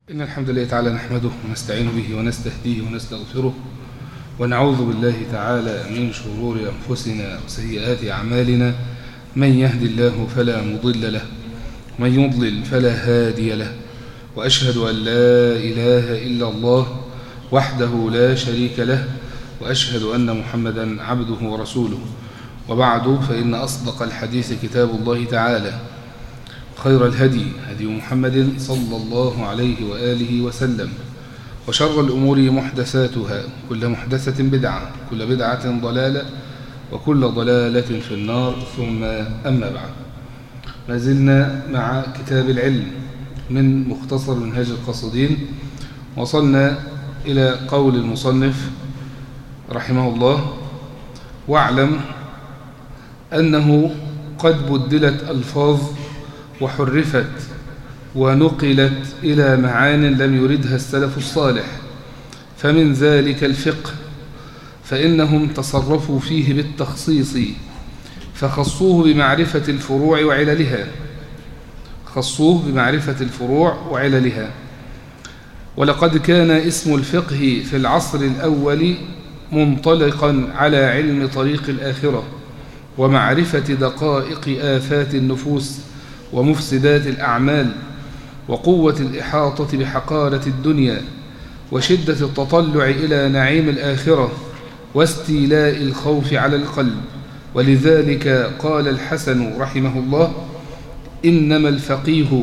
إن الحمد لله تعالى نحمده ونستعين به ونستهديه ونستغفره ونعوذ بالله تعالى من شرور أنفسنا وسيئات أعمالنا من يهد الله فلا مضل له ومن يضلل فلا هادي له وأشهد أن لا إله إلا الله وحده لا شريك له وأشهد أن محمدا عبده ورسوله وبعد فإن أصدق الحديث كتاب الله تعالى خير الهدي هدي محمد صلى الله عليه وآله وسلم وشر الأمور محدثاتها كل محدثة بدعة كل بدعة ضلالة وكل ضلالة في النار ثم أما بعد ما زلنا مع كتاب العلم من مختصر منهاج القصدين وصلنا إلى قول المصنف رحمه الله واعلم أنه قد بدلت ألفاظ وحرفت ونقلت إلى معان لم يردها السلف الصالح فمن ذلك الفقه فإنهم تصرفوا فيه بالتخصيص فخصوه بمعرفة الفروع وعللها خصوه بمعرفة الفروع وعللها ولقد كان اسم الفقه في العصر الأول منطلقا على علم طريق الآخرة ومعرفة دقائق آفات النفوس ومفسدات الأعمال وقوة الإحاطة بحقارة الدنيا وشدة التطلع إلى نعيم الآخرة واستيلاء الخوف على القلب ولذلك قال الحسن رحمه الله إنما الفقيه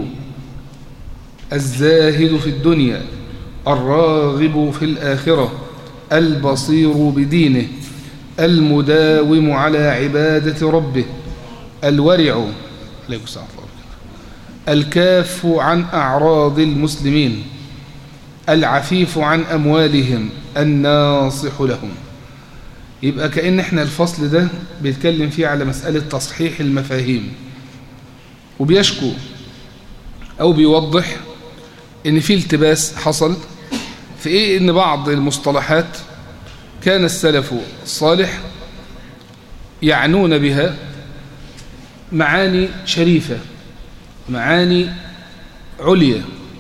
الزاهد في الدنيا الراغب في الآخرة البصير بدينه المداوم على عبادة ربه الورع الكاف عن أعراض المسلمين العفيف عن أموالهم الناصح لهم يبقى كأن احنا الفصل ده بيتكلم فيه على مسألة تصحيح المفاهيم وبيشكو أو بيوضح إن في التباس حصل في إيه إن بعض المصطلحات كان السلف الصالح يعنون بها معاني شريفة معاني عليا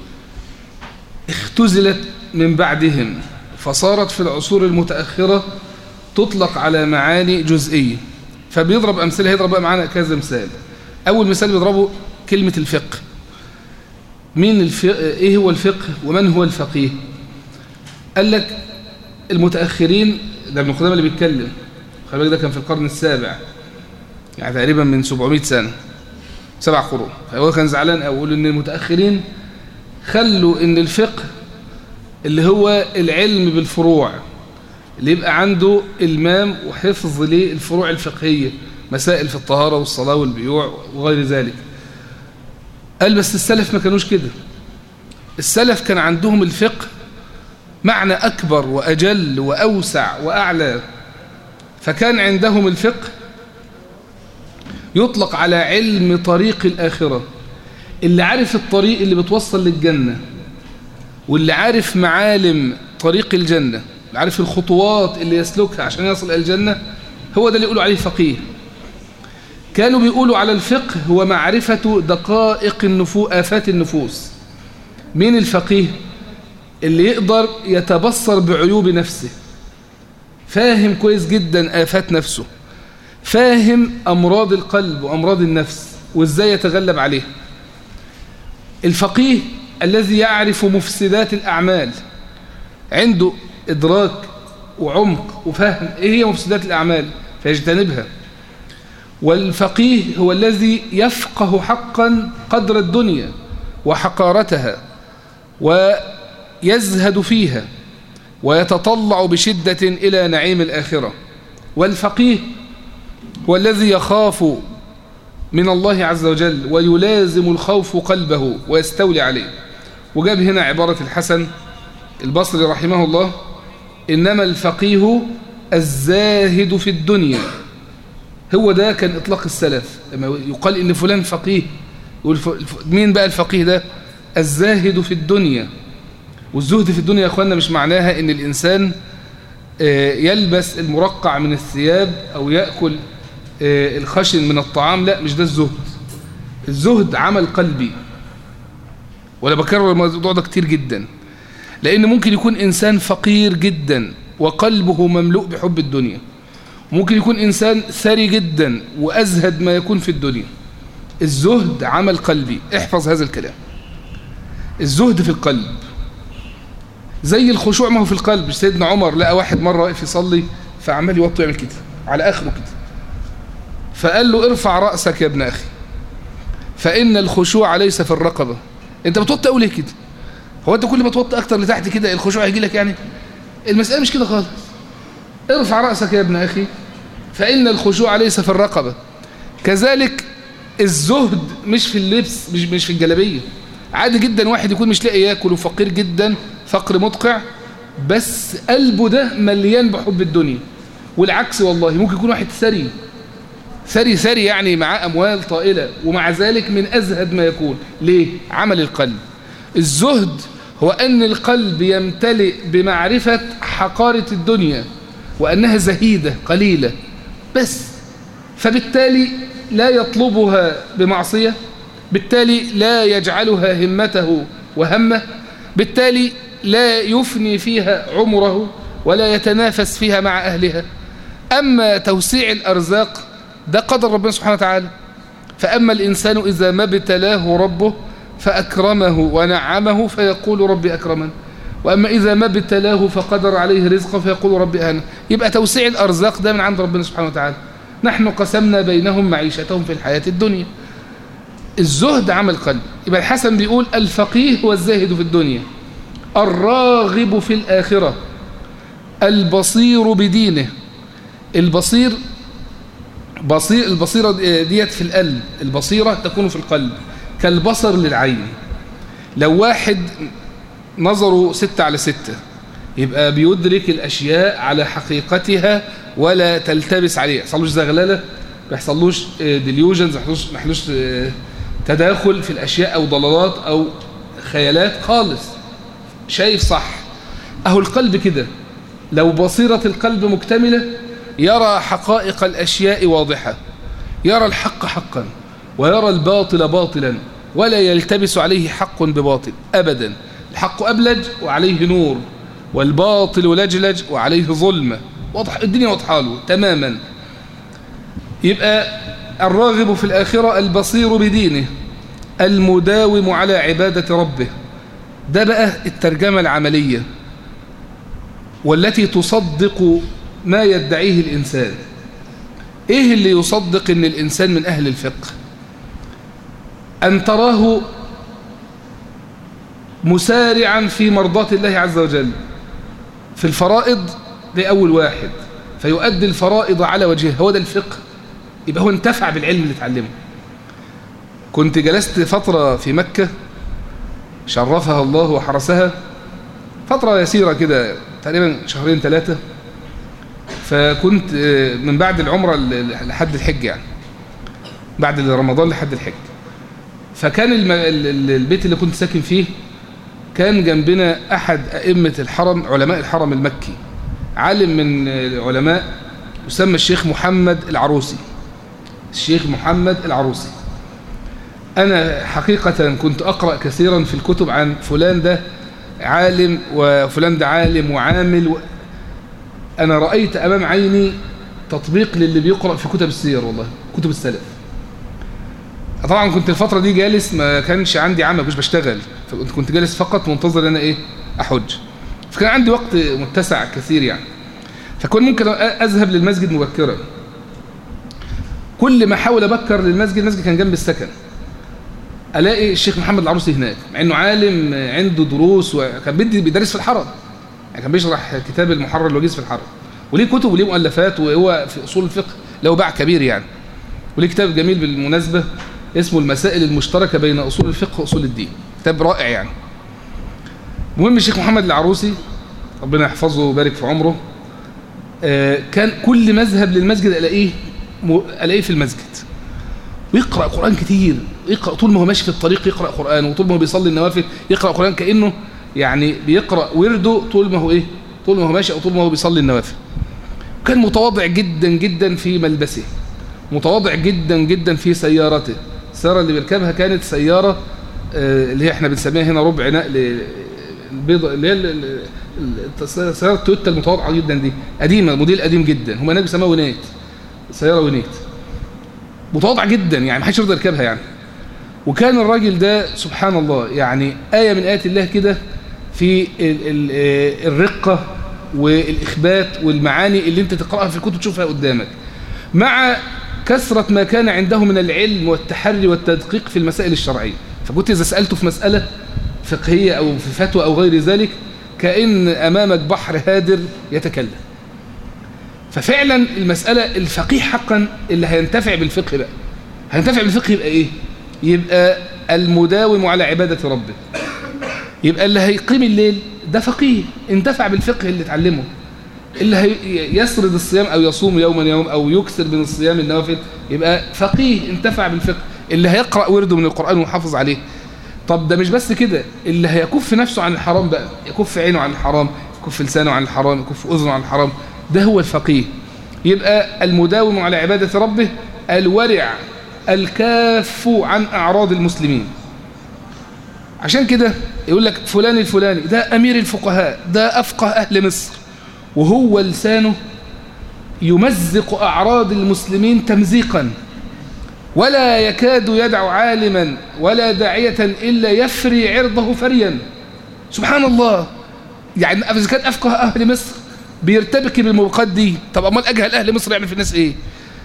اختزلت من بعدهم فصارت في العصور المتأخرة تطلق على معاني جزئية فبيضرب أمثلة هيضرب بقى معانا كذا مثال أول مثال بيضربه كلمة الفقه مين الفقه إيه هو الفقه ومن هو الفقيه قال لك المتأخرين ده ابن قدامة اللي بيتكلم خلي بالك ده كان في القرن السابع يعني تقريبا من 700 سنة سبع قرون فهو كان زعلان أقول إن المتأخرين خلوا إن الفقه اللي هو العلم بالفروع اللي يبقى عنده المام وحفظ للفروع الفقهية مسائل في الطهارة والصلاة والبيوع وغير ذلك قال بس السلف ما كانوش كده السلف كان عندهم الفقه معنى أكبر وأجل وأوسع وأعلى فكان عندهم الفقه يطلق على علم طريق الآخرة اللي عارف الطريق اللي بتوصل للجنة واللي عارف معالم طريق الجنة اللي عارف الخطوات اللي يسلكها عشان يصل إلى الجنة هو ده اللي يقولوا عليه فقيه كانوا بيقولوا على الفقه هو معرفة دقائق النفو آفات النفوس مين الفقيه اللي يقدر يتبصر بعيوب نفسه فاهم كويس جدا آفات نفسه فاهم أمراض القلب وأمراض النفس وإزاي يتغلب عليها الفقيه الذي يعرف مفسدات الأعمال عنده إدراك وعمق وفهم إيه هي مفسدات الأعمال فيجتنبها والفقيه هو الذي يفقه حقا قدر الدنيا وحقارتها ويزهد فيها ويتطلع بشدة إلى نعيم الآخرة والفقيه هو الذي يخاف من الله عز وجل ويلازم الخوف قلبه ويستولي عليه وجاب هنا عبارة الحسن البصري رحمه الله إنما الفقيه الزاهد في الدنيا هو ده كان إطلاق السلف لما يقال إن فلان فقيه مين بقى الفقيه ده الزاهد في الدنيا والزهد في الدنيا يا أخوانا مش معناها إن الإنسان يلبس المرقع من الثياب أو يأكل الخشن من الطعام لا مش ده الزهد الزهد عمل قلبي ولا بكرر الموضوع ده كتير جدا لأن ممكن يكون إنسان فقير جدا وقلبه مملوء بحب الدنيا ممكن يكون إنسان ثري جدا وأزهد ما يكون في الدنيا الزهد عمل قلبي احفظ هذا الكلام الزهد في القلب زي الخشوع ما هو في القلب سيدنا عمر لقى واحد مرة واقف يصلي فعمال يوطي يعمل كده على آخره كده فقال له ارفع رأسك يا ابن أخي فإن الخشوع ليس في الرقبة انت بتوطي أوليه كده هو انت كل ما توطي أكتر لتحت كده الخشوع هيجي لك يعني المسألة مش كده خالص ارفع رأسك يا ابن أخي فإن الخشوع ليس في الرقبة كذلك الزهد مش في اللبس مش, مش في الجلبية عادي جدا واحد يكون مش لاقي ياكل وفقير جدا فقر مدقع بس قلبه ده مليان بحب الدنيا والعكس والله ممكن يكون واحد ثري ثري ثري يعني معاه أموال طائلة ومع ذلك من أزهد ما يكون ليه؟ عمل القلب الزهد هو أن القلب يمتلئ بمعرفة حقارة الدنيا وأنها زهيدة قليلة بس فبالتالي لا يطلبها بمعصية بالتالي لا يجعلها همته وهمه بالتالي لا يفني فيها عمره ولا يتنافس فيها مع أهلها أما توسيع الأرزاق ده قدر ربنا سبحانه وتعالى فأما الإنسان إذا ما ابتلاه ربه فأكرمه ونعمه فيقول ربي أكرمن وأما إذا ما ابتلاه فقدر عليه رزقه فيقول ربي أهنا يبقى توسيع الأرزاق ده من عند ربنا سبحانه وتعالى نحن قسمنا بينهم معيشتهم في الحياة الدنيا الزهد عمل قلب يبقى الحسن بيقول الفقيه هو الزاهد في الدنيا الراغب في الآخرة البصير بدينه البصير بصير البصيرة ديت في القلب البصيرة تكون في القلب كالبصر للعين لو واحد نظره ستة على ستة يبقى بيدرك الأشياء على حقيقتها ولا تلتبس عليه يحصلوش زغللة ما يحصلوش ديليوجنز ما يحصلوش تداخل في الأشياء أو ضلالات أو خيالات خالص شايف صح أهو القلب كده لو بصيرة القلب مكتملة يرى حقائق الأشياء واضحة يرى الحق حقا ويرى الباطل باطلا ولا يلتبس عليه حق بباطل أبدا الحق أبلج وعليه نور والباطل لجلج وعليه ظلمة واضح الدنيا واضحة له تماما يبقى الراغب في الآخرة البصير بدينه المداوم على عبادة ربه ده بقى الترجمة العملية والتي تصدق ما يدعيه الإنسان إيه اللي يصدق أن الإنسان من أهل الفقه أن تراه مسارعا في مرضاة الله عز وجل في الفرائض لأول واحد فيؤدي الفرائض على وجهه هو ده الفقه يبقى هو انتفع بالعلم اللي اتعلمه كنت جلست فترة في مكة شرفها الله وحرسها فترة يسيرة كده تقريبا شهرين ثلاثة فكنت من بعد العمرة لحد الحج يعني بعد رمضان لحد الحج فكان البيت اللي كنت ساكن فيه كان جنبنا أحد أئمة الحرم علماء الحرم المكي عالم من العلماء يسمى الشيخ محمد العروسي الشيخ محمد العروسي أنا حقيقة كنت أقرأ كثيرا في الكتب عن فلان ده عالم وفلان ده عالم وعامل و... أنا رأيت أمام عيني تطبيق للي بيقرأ في كتب السير والله كتب السلف طبعا كنت الفترة دي جالس ما كانش عندي عمل مش بشتغل كنت جالس فقط منتظر ان انا ايه احج فكان عندي وقت متسع كثير يعني فكنت ممكن اذهب للمسجد مبكرا كل ما احاول ابكر للمسجد المسجد كان جنب السكن الاقي الشيخ محمد العروسي هناك مع انه عالم عنده دروس وكان بيدي بيدرس في الحرم يعني كان بيشرح كتاب المحرر الوجيز في الحرم وليه كتب وليه مؤلفات وهو في اصول الفقه له باع كبير يعني وليه كتاب جميل بالمناسبه اسمه المسائل المشتركة بين أصول الفقه وأصول الدين كتاب رائع يعني المهم الشيخ محمد العروسي ربنا يحفظه ويبارك في عمره آه كان كل مذهب للمسجد ألاقيه ألاقيه في المسجد ويقرأ قرآن كتير يقرأ طول ما هو ماشي في الطريق يقرأ قرآن وطول ما هو بيصلي النوافل يقرأ قرآن كأنه يعني بيقرأ ورده طول ما هو إيه طول ما هو ماشي أو طول ما هو بيصلي النوافل كان متواضع جدا جدا في ملبسه متواضع جدا جدا في سيارته السيارة اللي بيركبها كانت سيارة آه، اللي هي احنا بنسميها هنا ربع نقل البيضة اللي هي سيارة تويوتا المتواضعة جدا دي قديمة موديل قديم جدا هم هناك بيسموها وينيت سيارة وينيت متواضعة جدا يعني ما حدش يرضى يركبها يعني وكان الراجل ده سبحان الله يعني آية من آيات الله كده في الرقة والإخبات والمعاني اللي انت تقرأها في الكتب تشوفها قدامك مع كثرة ما كان عنده من العلم والتحري والتدقيق في المسائل الشرعية فكنت إذا سألته في مسألة فقهية أو في فتوى أو غير ذلك كأن أمامك بحر هادر يتكلم ففعلا المسألة الفقيه حقا اللي هينتفع بالفقه بقى هينتفع بالفقه يبقى إيه يبقى المداوم على عبادة ربه يبقى اللي هيقيم الليل ده فقيه انتفع بالفقه اللي اتعلمه اللي يسرد الصيام أو يصوم يوما يوم أو يكسر من الصيام النوافل يبقى فقيه انتفع بالفقه اللي هيقرأ ورده من القرآن ويحافظ عليه طب ده مش بس كده اللي هيكف نفسه عن الحرام بقى يكف عينه عن الحرام يكف لسانه عن الحرام يكف أذنه عن الحرام ده هو الفقيه يبقى المداوم على عبادة ربه الورع الكاف عن أعراض المسلمين عشان كده يقول لك فلان الفلاني ده أمير الفقهاء ده أفقه أهل مصر وهو لسانه يمزق أعراض المسلمين تمزيقا ولا يكاد يدع عالما ولا داعية إلا يفري عرضه فريا سبحان الله يعني إذا كان أفقه أهل مصر بيرتبك بالموقات دي طب أمال أجهل أهل مصر يعني في الناس إيه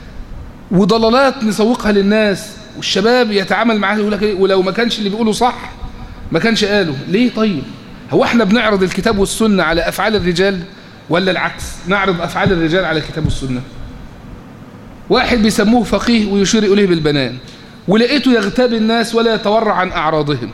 وضلالات نسوقها للناس والشباب يتعامل معاه يقول لك إيه ولو ما كانش اللي بيقوله صح ما كانش قاله ليه طيب هو احنا بنعرض الكتاب والسنة على أفعال الرجال ولا العكس نعرض أفعال الرجال على الكتاب والسنة واحد بيسموه فقيه ويشير إليه بالبنان ولقيته يغتاب الناس ولا يتورع عن أعراضهم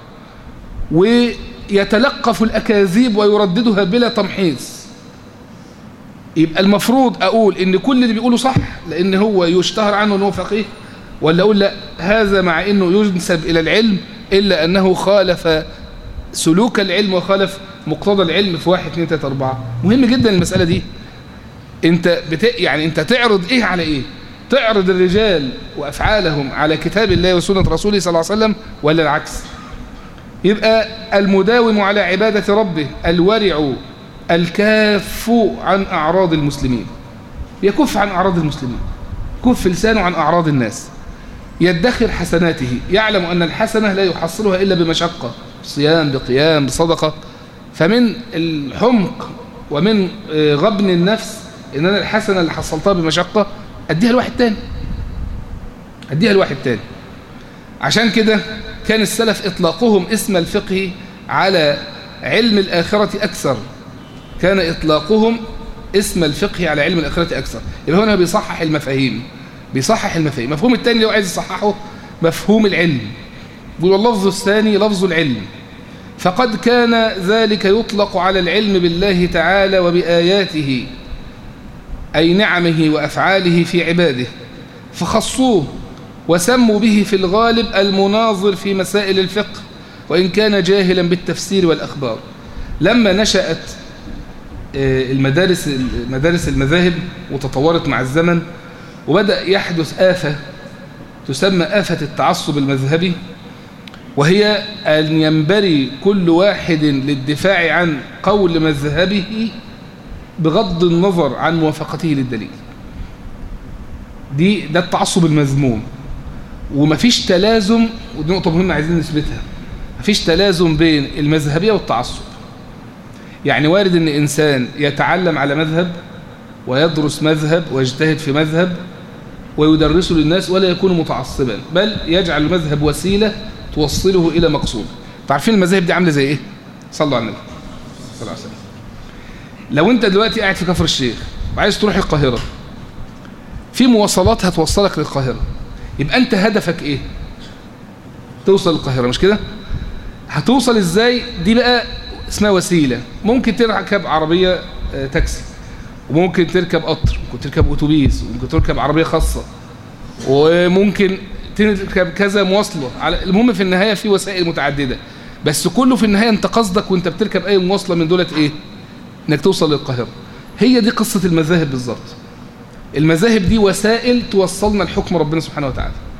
ويتلقف الأكاذيب ويرددها بلا تمحيص يبقى المفروض أقول إن كل اللي بيقوله صح لأن هو يشتهر عنه أنه فقيه ولا أقول لا هذا مع أنه ينسب إلى العلم إلا أنه خالف سلوك العلم وخالف مقتضى العلم في واحد اثنين ثلاثة أربعة مهم جدا المسألة دي انت بت... يعني انت تعرض ايه على ايه تعرض الرجال وأفعالهم على كتاب الله وسنة رسوله صلى الله عليه وسلم ولا العكس يبقى المداوم على عبادة ربه الورع الكاف عن أعراض المسلمين يكف عن أعراض المسلمين كف لسانه عن أعراض الناس يدخر حسناته يعلم أن الحسنة لا يحصلها إلا بمشقة صيام بقيام بصدقة فمن الحمق ومن غبن النفس إن أنا الحسنة اللي حصلتها بمشقة أديها لواحد تاني أديها لواحد تاني عشان كده كان السلف إطلاقهم اسم الفقه على علم الآخرة أكثر كان إطلاقهم اسم الفقه على علم الآخرة أكثر يبقى هنا بيصحح المفاهيم بيصحح المفاهيم مفهوم الثاني لو عايز يصححه مفهوم العلم يقول اللفظ الثاني لفظ العلم فقد كان ذلك يطلق على العلم بالله تعالى وبآياته أي نعمه وأفعاله في عباده فخصوه وسموا به في الغالب المناظر في مسائل الفقه وإن كان جاهلا بالتفسير والأخبار لما نشأت المدارس مدارس المذاهب وتطورت مع الزمن وبدأ يحدث آفة تسمى آفة التعصب المذهبي وهي أن ينبري كل واحد للدفاع عن قول مذهبه بغض النظر عن موافقته للدليل دي ده التعصب المذموم ومفيش تلازم ودي نقطة مهمة عايزين نثبتها مفيش تلازم بين المذهبية والتعصب يعني وارد ان انسان يتعلم على مذهب ويدرس مذهب ويجتهد في مذهب ويدرسه للناس ولا يكون متعصبا بل يجعل المذهب وسيلة توصله إلى مقصود تعرفين المذاهب دي عاملة زي إيه؟ صلوا على النبي صلى الله عليه وسلم لو أنت دلوقتي قاعد في كفر الشيخ وعايز تروح القاهرة في مواصلات هتوصلك للقاهرة يبقى أنت هدفك إيه؟ توصل للقاهرة مش كده؟ هتوصل إزاي؟ دي بقى اسمها وسيلة ممكن تركب عربية تاكسي وممكن تركب قطر ممكن تركب أتوبيس وممكن تركب عربية خاصة وممكن تركب كذا مواصلة على المهم في النهاية في وسائل متعددة بس كله في النهاية انت قصدك وانت بتركب اي مواصلة من دولة ايه انك توصل للقاهرة هي دي قصة المذاهب بالظبط المذاهب دي وسائل توصلنا لحكم ربنا سبحانه وتعالى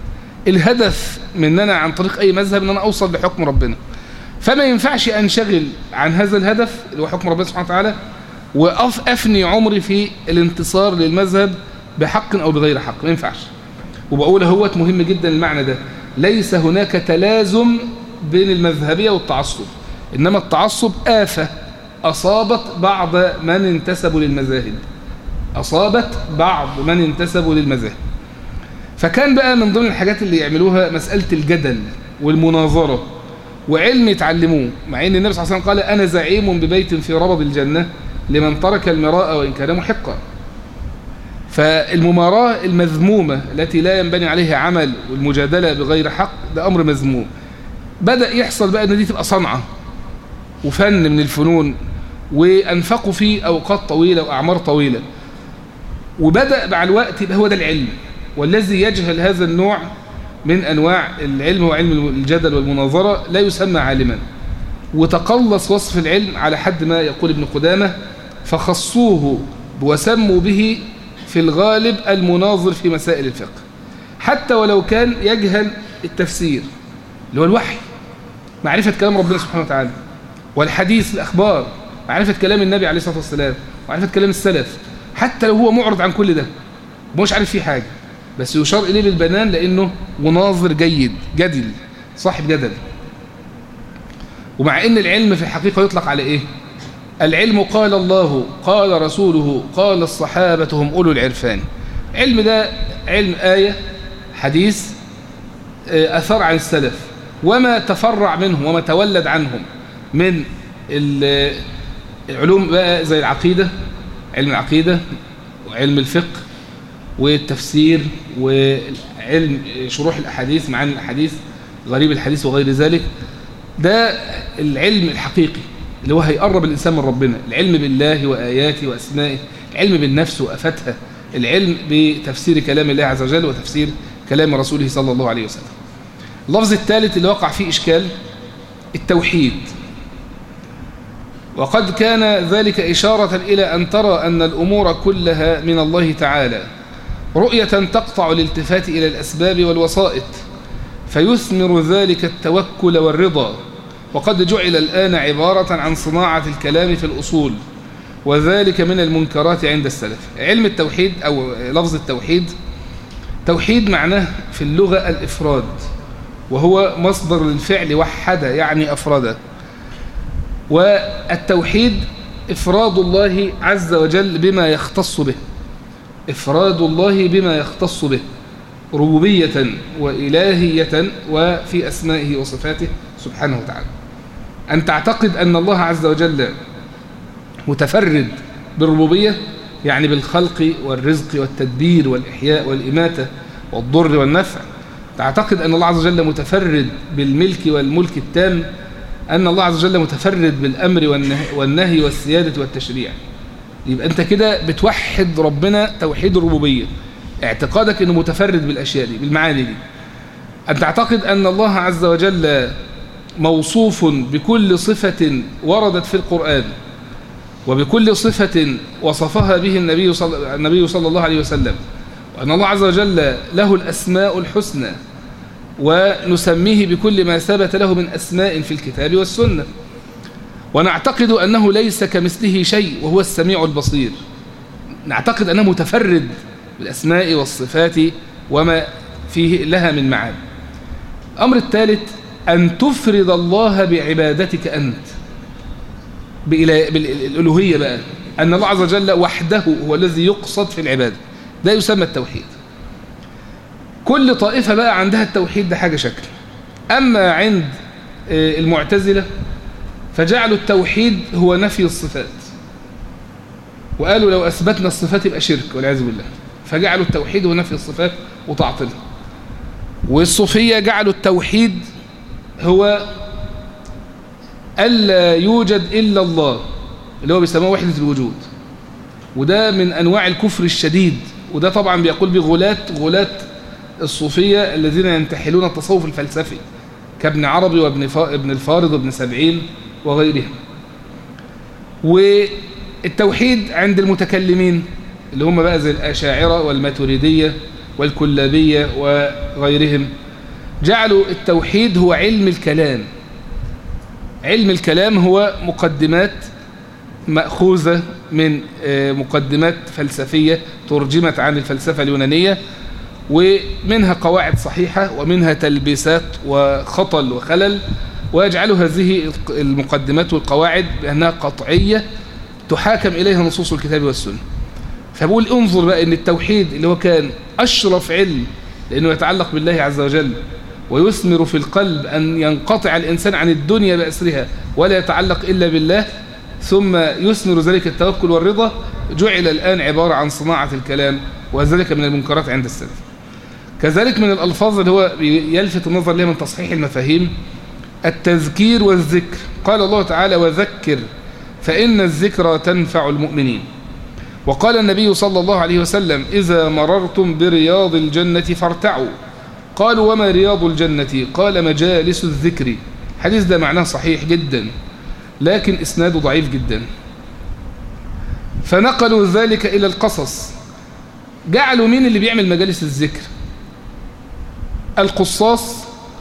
الهدف من ان انا عن طريق اي مذهب ان انا اوصل لحكم ربنا فما ينفعش انشغل عن هذا الهدف اللي هو حكم ربنا سبحانه وتعالى وافني عمري في الانتصار للمذهب بحق او بغير حق ما ينفعش وبقول اهوت مهم جدا المعنى ده ليس هناك تلازم بين المذهبيه والتعصب انما التعصب آفة اصابت بعض من انتسبوا للمذاهب اصابت بعض من انتسبوا للمذاهب فكان بقى من ضمن الحاجات اللي يعملوها مسألة الجدل والمناظرة وعلم يتعلموه مع ان النبي صلى الله عليه وسلم قال انا زعيم ببيت في ربض الجنة لمن ترك المراء وإن كان محقا فالمماراة المذمومة التي لا ينبني عليها عمل والمجادلة بغير حق ده أمر مذموم بدأ يحصل بقى أن دي تبقى صنعة وفن من الفنون وأنفقوا فيه أوقات طويلة وأعمار طويلة وبدأ مع الوقت يبقى هو ده العلم والذي يجهل هذا النوع من أنواع العلم هو علم الجدل والمناظرة لا يسمى عالما وتقلص وصف العلم على حد ما يقول ابن قدامة فخصوه وسموا به في الغالب المناظر في مسائل الفقه حتى ولو كان يجهل التفسير اللي هو الوحي معرفة كلام ربنا سبحانه وتعالى والحديث الأخبار معرفة كلام النبي عليه الصلاة والسلام معرفة كلام السلف حتى لو هو معرض عن كل ده مش عارف فيه حاجة بس يشار إليه بالبنان لأنه مناظر جيد جدل صاحب جدل ومع ان العلم في الحقيقة يطلق على ايه العلم قال الله قال رسوله قال الصحابة هم أولو العرفان علم ده علم آية حديث أثر عن السلف وما تفرع منهم وما تولد عنهم من العلوم بقى زي العقيدة علم العقيدة وعلم الفقه والتفسير وعلم شروح الأحاديث معاني الأحاديث غريب الحديث وغير ذلك ده العلم الحقيقي اللي هو هيقرب الإنسان من ربنا العلم بالله وآياته وأسمائه العلم بالنفس وأفتها العلم بتفسير كلام الله عز وجل وتفسير كلام رسوله صلى الله عليه وسلم اللفظ الثالث اللي وقع فيه إشكال التوحيد وقد كان ذلك إشارة إلى أن ترى أن الأمور كلها من الله تعالى رؤية تقطع الالتفات إلى الأسباب والوسائط فيثمر ذلك التوكل والرضا وقد جعل الآن عبارة عن صناعة الكلام في الأصول وذلك من المنكرات عند السلف علم التوحيد أو لفظ التوحيد توحيد معناه في اللغة الإفراد وهو مصدر للفعل وحد يعني أفرد والتوحيد إفراد الله عز وجل بما يختص به إفراد الله بما يختص به ربوبية وإلهية وفي أسمائه وصفاته سبحانه وتعالى أن تعتقد أن الله عز وجل متفرد بالربوبية يعني بالخلق والرزق والتدبير والإحياء والإماتة والضر والنفع تعتقد أن الله عز وجل متفرد بالملك والملك التام أن الله عز وجل متفرد بالأمر والنهي والسيادة والتشريع يبقى أنت كده بتوحد ربنا توحيد الربوبية اعتقادك أنه متفرد بالأشياء دي بالمعاني دي أن تعتقد أن الله عز وجل موصوف بكل صفة وردت في القرآن وبكل صفة وصفها به النبي صلى, النبي صلى الله عليه وسلم وأن الله عز وجل له الأسماء الحسنى ونسميه بكل ما ثبت له من أسماء في الكتاب والسنة ونعتقد أنه ليس كمثله شيء وهو السميع البصير نعتقد أنه متفرد بالأسماء والصفات وما فيه لها من معاني الأمر الثالث أن تفرد الله بعبادتك أنت بالألوهية بقى أن الله عز وجل وحده هو الذي يقصد في العبادة ده يسمى التوحيد كل طائفة بقى عندها التوحيد ده حاجة شكل أما عند المعتزلة فجعلوا التوحيد هو نفي الصفات وقالوا لو أثبتنا الصفات يبقى شرك والعياذ بالله فجعلوا التوحيد هو نفي الصفات وتعطيلها والصوفية جعلوا التوحيد هو ألا يوجد إلا الله اللي هو بيسموه وحدة الوجود وده من أنواع الكفر الشديد وده طبعا بيقول بغلاة غلاة الصوفية الذين ينتحلون التصوف الفلسفي كابن عربي وابن ابن الفارض وابن سبعين وغيرهم والتوحيد عند المتكلمين اللي هم بقى زي الأشاعرة والماتريدية والكلابية وغيرهم جعلوا التوحيد هو علم الكلام علم الكلام هو مقدمات مأخوذة من مقدمات فلسفية ترجمت عن الفلسفة اليونانية ومنها قواعد صحيحة ومنها تلبيسات وخطل وخلل ويجعل هذه المقدمات والقواعد بأنها قطعية تحاكم إليها نصوص الكتاب والسنة فبقول انظر بقى ان التوحيد اللي هو كان أشرف علم لأنه يتعلق بالله عز وجل ويثمر في القلب أن ينقطع الإنسان عن الدنيا بأسرها ولا يتعلق إلا بالله ثم يثمر ذلك التوكل والرضا جعل الآن عبارة عن صناعة الكلام وذلك من المنكرات عند السلف كذلك من الألفاظ اللي هو يلفت النظر لها من تصحيح المفاهيم التذكير والذكر قال الله تعالى وذكر فإن الذكرى تنفع المؤمنين وقال النبي صلى الله عليه وسلم إذا مررتم برياض الجنة فارتعوا قالوا وما رياض الجنة قال مجالس الذكر حديث ده معناه صحيح جدا لكن إسناده ضعيف جدا فنقلوا ذلك إلى القصص جعلوا مين اللي بيعمل مجالس الذكر القصاص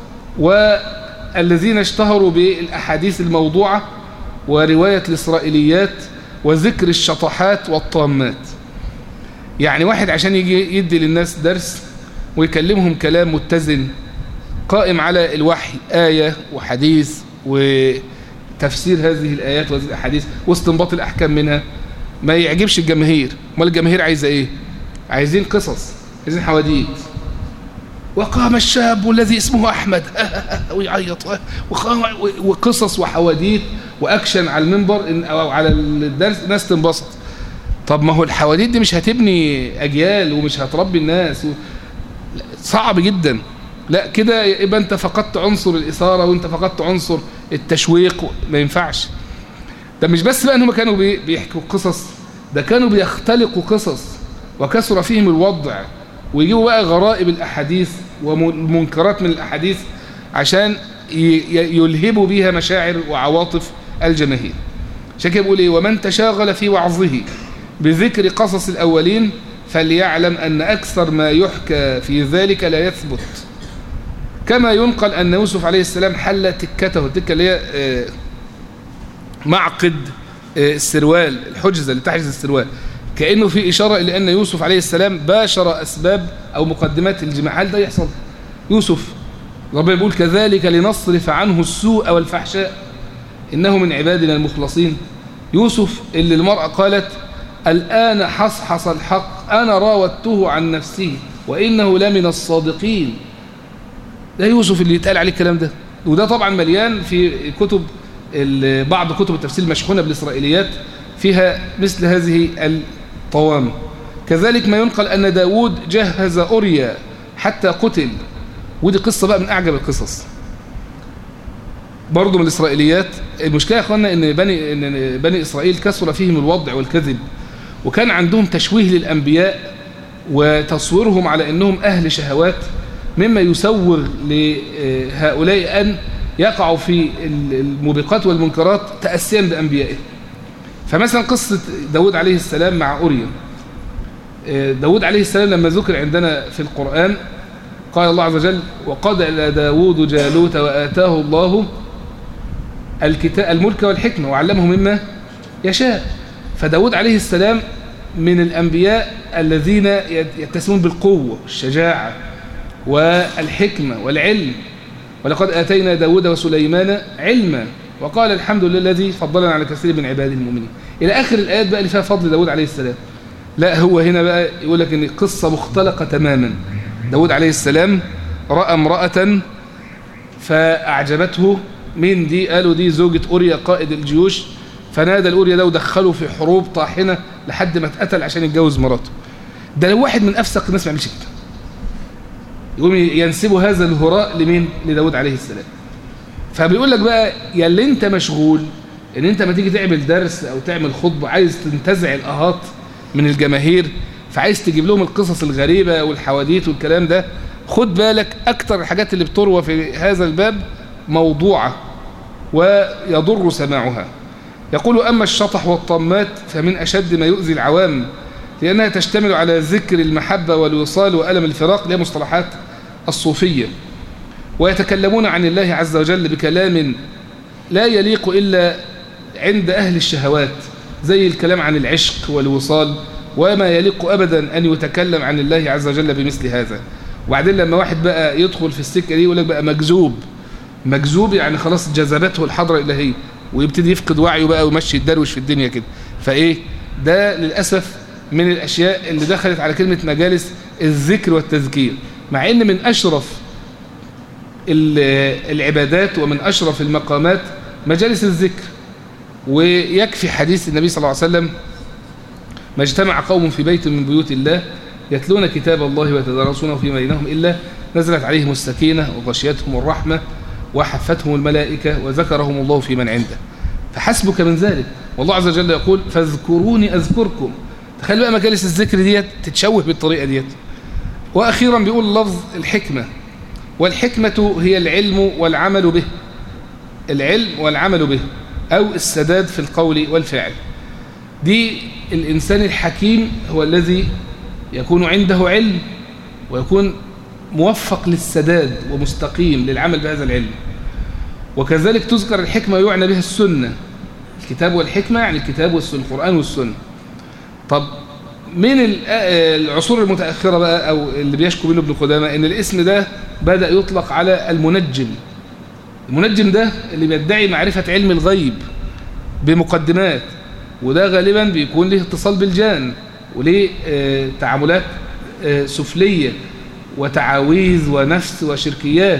والذين اشتهروا بالأحاديث الموضوعة ورواية الإسرائيليات وذكر الشطحات والطامات يعني واحد عشان يجي يدي للناس درس ويكلمهم كلام متزن قائم على الوحي آية وحديث وتفسير هذه الآيات وهذه الأحاديث واستنباط الأحكام منها ما يعجبش الجماهير امال الجماهير عايزة إيه عايزين قصص عايزين حواديت وقام الشاب الذي اسمه أحمد ويعيط وقصص وحواديت وأكشن على المنبر أو على الدرس الناس تنبسط طب ما هو الحواديت دي مش هتبني أجيال ومش هتربي الناس و... صعب جدا لا كده يبقى انت فقدت عنصر الإثارة وانت فقدت عنصر التشويق ما ينفعش ده مش بس بقى انهم كانوا بيحكوا قصص ده كانوا بيختلقوا قصص وكثر فيهم الوضع ويجيبوا بقى غرائب الأحاديث ومنكرات من الأحاديث عشان يلهبوا بيها مشاعر وعواطف الجماهير عشان كده بيقول ايه ومن تشاغل في وعظه بذكر قصص الأولين فليعلم أن أكثر ما يحكى في ذلك لا يثبت كما ينقل أن يوسف عليه السلام حل تكته التكة اللي هي معقد السروال الحجزة اللي تحجز السروال كأنه في إشارة إلى أن يوسف عليه السلام باشر أسباب أو مقدمات الجماع هل ده يحصل يوسف ربنا يقول كذلك لنصرف عنه السوء والفحشاء إنه من عبادنا المخلصين يوسف اللي المرأة قالت الآن حصحص الحق أنا راودته عن نفسه وإنه لمن الصادقين ده يوسف اللي يتقال عليه الكلام ده وده طبعا مليان في كتب بعض كتب التفسير المشحونة بالإسرائيليات فيها مثل هذه الطوام كذلك ما ينقل أن داود جهز أوريا حتى قتل ودي قصة بقى من أعجب القصص برضو من الإسرائيليات المشكلة يا أخوانا إن بني, إن بني إسرائيل كسر فيهم الوضع والكذب وكان عندهم تشويه للأنبياء وتصويرهم على أنهم أهل شهوات مما يسوغ لهؤلاء أن يقعوا في الموبقات والمنكرات تأسيا بأنبيائه فمثلا قصة داود عليه السلام مع أوريا داود عليه السلام لما ذكر عندنا في القرآن قال الله عز وجل وقد إلى داود جالوت وآتاه الله الكتاب الملك والحكمة وعلمه مما يشاء فداود عليه السلام من الأنبياء الذين يتسمون بالقوة والشجاعة والحكمة والعلم ولقد آتينا داود وسليمان علما وقال الحمد لله الذي فضلنا على كثير من عباده المؤمنين إلى آخر الآيات بقى اللي فيها فضل داود عليه السلام لا هو هنا بقى يقول لك إن قصة مختلقة تماما داود عليه السلام رأى امرأة فأعجبته مين دي قالوا دي زوجة أوريا قائد الجيوش فنادى الأوريا ده ودخله في حروب طاحنة لحد ما اتقتل عشان يتجوز مراته ده لو واحد من أفسق الناس ما يعملش كده يقوم ينسبوا هذا الهراء لمين لداود عليه السلام فبيقول لك بقى يا اللي انت مشغول ان انت ما تيجي تعمل درس او تعمل خطبة عايز تنتزع الاهات من الجماهير فعايز تجيب لهم القصص الغريبة والحواديت والكلام ده خد بالك اكتر الحاجات اللي بتروى في هذا الباب موضوعة ويضر سماعها يقول أما الشطح والطمات فمن أشد ما يؤذي العوام لأنها تشتمل على ذكر المحبة والوصال وألم الفراق لها مصطلحات الصوفية ويتكلمون عن الله عز وجل بكلام لا يليق إلا عند أهل الشهوات زي الكلام عن العشق والوصال وما يليق أبدا أن يتكلم عن الله عز وجل بمثل هذا وبعدين لما واحد بقى يدخل في السكة دي يقول لك بقى مجذوب مجذوب يعني خلاص جذبته الحضرة الإلهية ويبتدي يفقد وعيه بقى ويمشي الدروش في الدنيا كده فإيه ده للأسف من الأشياء اللي دخلت على كلمة مجالس الذكر والتذكير مع إن من أشرف العبادات ومن أشرف المقامات مجالس الذكر ويكفي حديث النبي صلى الله عليه وسلم ما اجتمع قوم في بيت من بيوت الله يتلون كتاب الله ويتدارسونه فيما بينهم إلا نزلت عليهم السكينة وغشيتهم الرحمة وحفتهم الملائكة وذكرهم الله في من عنده فحسبك من ذلك والله عز وجل يقول فاذكروني أذكركم تخيل بقى مجالس الذكر ديت تتشوه بالطريقة ديت وأخيرا بيقول لفظ الحكمة والحكمة هي العلم والعمل به العلم والعمل به أو السداد في القول والفعل دي الإنسان الحكيم هو الذي يكون عنده علم ويكون موفق للسداد ومستقيم للعمل بهذا العلم وكذلك تذكر الحكمة ويعنى بها السنة الكتاب والحكمة يعني الكتاب والسنة القرآن والسنة طب من العصور المتأخرة بقى أو اللي بيشكو منه ابن قدامة إن الاسم ده بدأ يطلق على المنجم المنجم ده اللي بيدعي معرفة علم الغيب بمقدمات وده غالبا بيكون له اتصال بالجان وليه تعاملات سفلية وتعاويذ ونفس وشركيات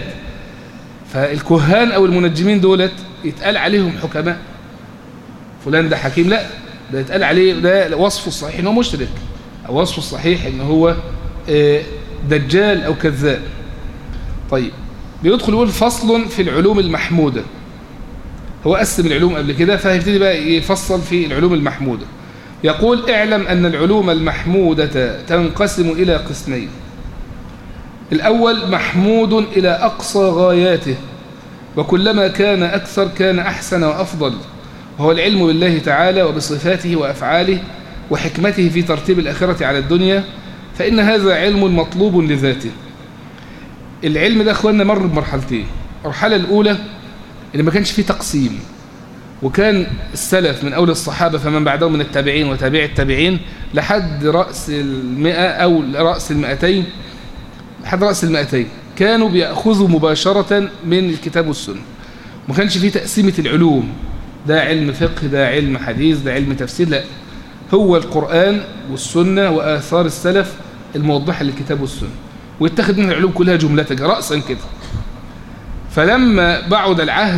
فالكهان أو المنجمين دولت يتقال عليهم حكماء فلان ده حكيم لا ده يتقال عليه ده وصفه الصحيح ان هو مشرك أو وصفه الصحيح ان هو دجال أو كذاب طيب بيدخل يقول فصل في العلوم المحمودة هو قسم العلوم قبل كده فهيبتدي بقى يفصل في العلوم المحمودة يقول اعلم أن العلوم المحمودة تنقسم إلى قسمين الأول محمود إلى أقصى غاياته وكلما كان أكثر كان أحسن وأفضل وهو العلم بالله تعالى وبصفاته وأفعاله وحكمته في ترتيب الآخرة على الدنيا فإن هذا علم مطلوب لذاته العلم ده أخواننا مر بمرحلتين المرحلة الأولى اللي ما كانش فيه تقسيم وكان السلف من أول الصحابة فمن بعدهم من التابعين وتابع التابعين لحد رأس المئة أو رأس المئتين لحد رأس المئتين كانوا بيأخذوا مباشرة من الكتاب والسنة ما كانش فيه تقسيمة العلوم ده علم فقه ده علم حديث ده علم تفسير لا هو القرآن والسنة وآثار السلف الموضحة للكتاب والسنة ويتخذ منها العلوم كلها جملة رأسا كده فلما بعد العهد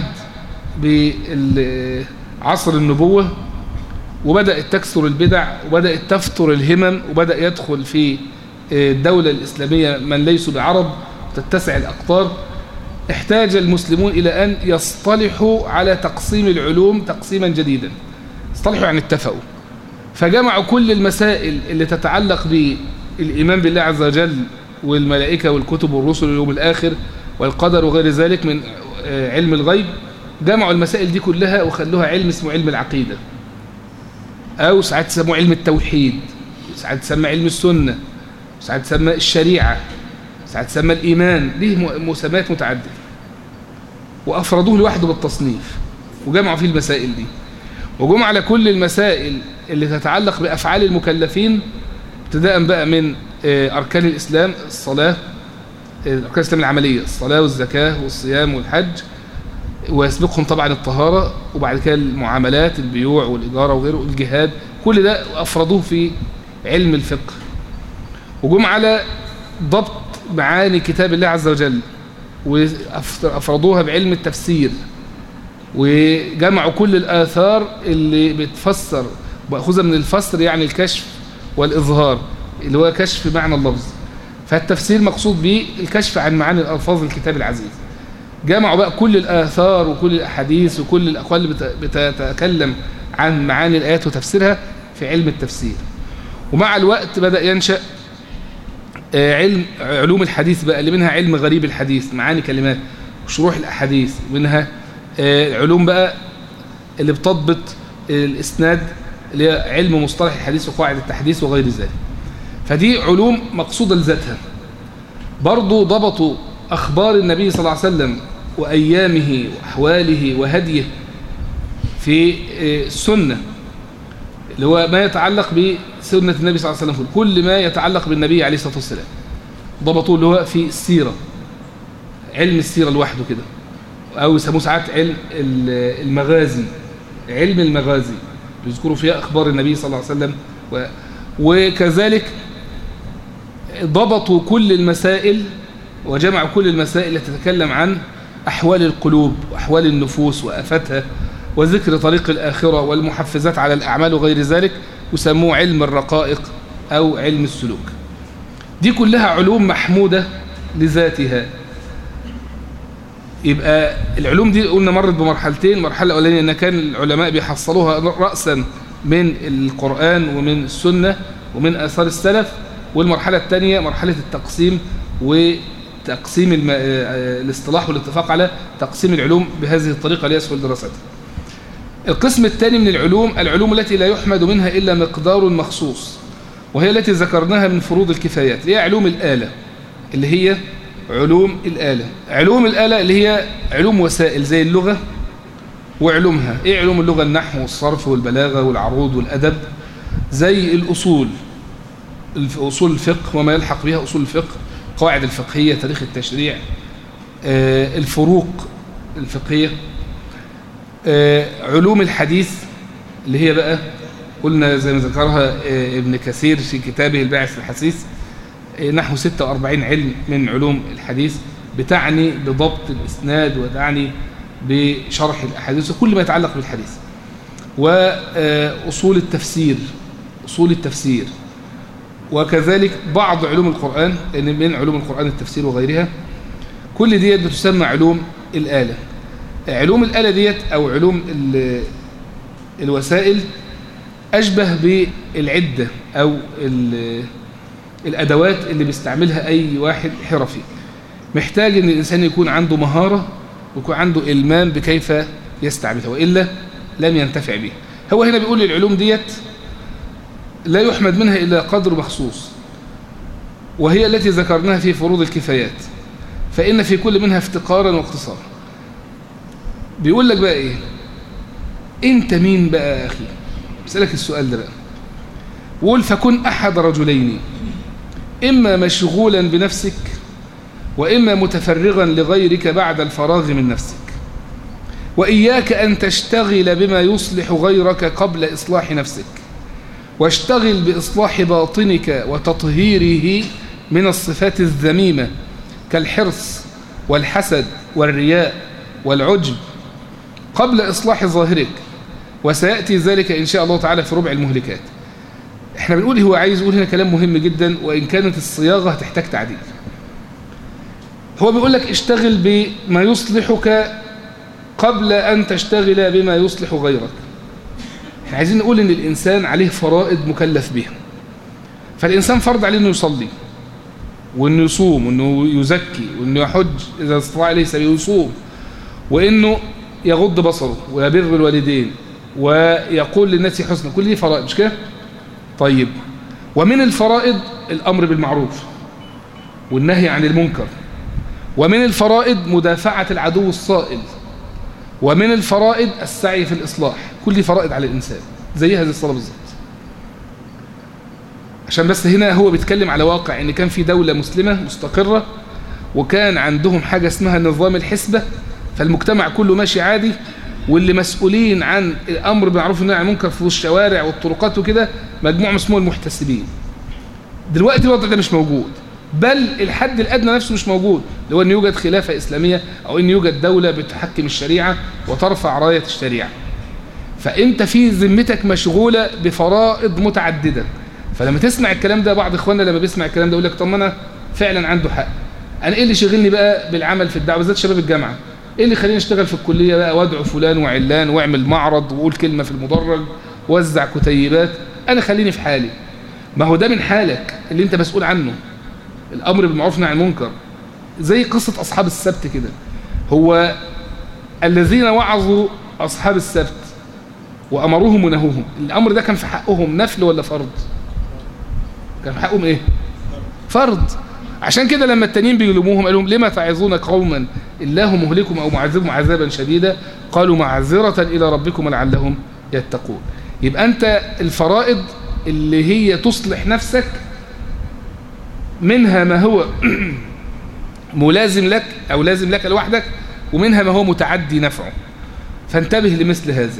بعصر النبوة وبدأت تكثر البدع وبدأت تفتر الهمم وبدأ يدخل في الدولة الإسلامية من ليسوا بعرب تتسع الأقطار احتاج المسلمون إلى أن يصطلحوا على تقسيم العلوم تقسيما جديدا اصطلحوا يعني اتفقوا فجمعوا كل المسائل اللي تتعلق بالإيمان بالله عز وجل والملائكة والكتب والرسل واليوم الآخر والقدر وغير ذلك من علم الغيب جمعوا المسائل دي كلها وخلوها علم اسمه علم العقيدة أو ساعات تسموه علم التوحيد ساعات تسمى علم السنة ساعات تسمى الشريعة ساعات تسمى الإيمان ليه مسميات متعددة وأفردوه لوحده بالتصنيف وجمعوا فيه المسائل دي وجمع على كل المسائل اللي تتعلق بأفعال المكلفين ابتداء بقى من أركان الإسلام الصلاة أركان الإسلام العملية الصلاة والزكاة والصيام والحج ويسبقهم طبعا الطهارة وبعد كده المعاملات البيوع والإدارة وغيره الجهاد كل ده أفردوه في علم الفقه وجم على ضبط معاني كتاب الله عز وجل وأفردوها بعلم التفسير وجمعوا كل الآثار اللي بتفسر مأخوذة من الفسر يعني الكشف والإظهار اللي هو كشف معنى اللفظ فالتفسير مقصود به الكشف عن معاني الألفاظ الكتاب العزيز جمعوا بقى كل الآثار وكل الأحاديث وكل الأقوال اللي بتتكلم عن معاني الآيات وتفسيرها في علم التفسير ومع الوقت بدأ ينشأ علم علوم الحديث بقى اللي منها علم غريب الحديث معاني كلمات وشروح الأحاديث منها علوم بقى اللي بتضبط الإسناد اللي هي علم مصطلح الحديث وقواعد التحديث وغير ذلك فدي علوم مقصودة لذاتها برضو ضبطوا أخبار النبي صلى الله عليه وسلم وأيامه وأحواله وهديه في السنة اللي هو ما يتعلق بسنة النبي صلى الله عليه وسلم كل ما يتعلق بالنبي عليه الصلاة والسلام ضبطوه اللي هو في السيرة علم السيرة لوحده كده أو يسموه ساعات علم المغازي علم المغازي يذكروا فيها أخبار النبي صلى الله عليه وسلم و... وكذلك ضبطوا كل المسائل وجمعوا كل المسائل التي تتكلم عن أحوال القلوب وأحوال النفوس وآفاتها وذكر طريق الآخرة والمحفزات على الأعمال وغير ذلك يسموه علم الرقائق أو علم السلوك دي كلها علوم محمودة لذاتها يبقى العلوم دي قلنا مرت بمرحلتين مرحلة الأولانية أن كان العلماء بيحصلوها رأسا من القرآن ومن السنة ومن آثار السلف والمرحلة الثانية مرحلة التقسيم وتقسيم الم... الاصطلاح والاتفاق على تقسيم العلوم بهذه الطريقة ليسهل دراستها القسم الثاني من العلوم العلوم التي لا يحمد منها إلا مقدار مخصوص وهي التي ذكرناها من فروض الكفايات اللي هي علوم الآلة اللي هي علوم الآلة علوم الآلة اللي هي علوم وسائل زي اللغة وعلومها ايه علوم اللغة النحو والصرف والبلاغة والعروض والأدب زي الأصول أصول الفقه وما يلحق بها أصول الفقه قواعد الفقهية تاريخ التشريع الفروق الفقهية علوم الحديث اللي هي بقى قلنا زي ما ذكرها ابن كثير في كتابه الباعث الحسيس نحو 46 علم من علوم الحديث بتعني بضبط الإسناد وتعني بشرح الأحاديث وكل ما يتعلق بالحديث وأصول التفسير أصول التفسير وكذلك بعض علوم القرآن لأن من علوم القرآن التفسير وغيرها كل ديت بتسمى علوم الآلة علوم الآلة ديت أو علوم الوسائل أشبه بالعدة أو الأدوات اللي بيستعملها أي واحد حرفي محتاج أن الإنسان يكون عنده مهارة ويكون عنده إلمام بكيف يستعملها وإلا لم ينتفع بها هو هنا بيقول العلوم ديت لا يحمد منها إلا قدر مخصوص وهي التي ذكرناها في فروض الكفايات فإن في كل منها افتقارا واقتصارا بيقول لك بقى إيه أنت مين بقى يا أخي بسألك السؤال ده بقى وقول فكن أحد رجلين إما مشغولا بنفسك وإما متفرغا لغيرك بعد الفراغ من نفسك وإياك أن تشتغل بما يصلح غيرك قبل إصلاح نفسك واشتغل بإصلاح باطنك وتطهيره من الصفات الذميمة كالحرص والحسد والرياء والعجب قبل إصلاح ظاهرك وسيأتي ذلك إن شاء الله تعالى في ربع المهلكات احنا بنقول هو عايز يقول هنا كلام مهم جدا وإن كانت الصياغة هتحتاج تعديل هو بيقول لك اشتغل بما يصلحك قبل أن تشتغل بما يصلح غيرك احنا عايزين نقول ان الإنسان عليه فرائض مكلف بها فالإنسان فرض عليه أنه يصلي وأنه يصوم وأنه يزكي وأنه يحج إذا استطاع إليه سبيل يصوم وأنه يغض بصره ويبر الوالدين ويقول للناس حسنا كل دي فرائض مش كده طيب ومن الفرائض الأمر بالمعروف والنهي عن المنكر ومن الفرائض مدافعة العدو الصائل ومن الفرائض السعي في الإصلاح كل دي فرائض على الإنسان زي هذه الصلاة بالظبط عشان بس هنا هو بيتكلم على واقع ان كان في دولة مسلمة مستقرة وكان عندهم حاجة اسمها نظام الحسبة فالمجتمع كله ماشي عادي واللي مسؤولين عن الأمر بالمعروف والنهي عن المنكر في الشوارع والطرقات وكده مجموعة اسمه المحتسبين دلوقتي الوضع ده مش موجود بل الحد الأدنى نفسه مش موجود اللي هو أن يوجد خلافة إسلامية أو أن يوجد دولة بتحكم الشريعة وترفع راية الشريعة فأنت في ذمتك مشغولة بفرائض متعددة فلما تسمع الكلام ده بعض إخواننا لما بيسمع الكلام ده يقول لك طب ما أنا فعلا عنده حق أنا إيه اللي شغلني بقى بالعمل في الدعوة بالذات شباب الجامعة إيه اللي خليني أشتغل في الكلية بقى وادعو فلان وعلان واعمل معرض وقول كلمة في المدرج وزع كتيبات أنا خليني في حالي ما هو ده من حالك اللي أنت مسؤول عنه الأمر بالمعروف والنهي عن المنكر زي قصة أصحاب السبت كده هو الذين وعظوا أصحاب السبت وأمروهم ونهوهم الأمر ده كان في حقهم نفل ولا فرض كان في حقهم إيه فرض عشان كده لما التانيين بيلوموهم قال لهم لما تعظون قوما الله مهلكم او معذبهم عذابا شديدا قالوا معذرة الى ربكم لعلهم يتقون يبقى انت الفرائض اللي هي تصلح نفسك منها ما هو ملازم لك او لازم لك لوحدك ومنها ما هو متعدي نفعه فانتبه لمثل هذا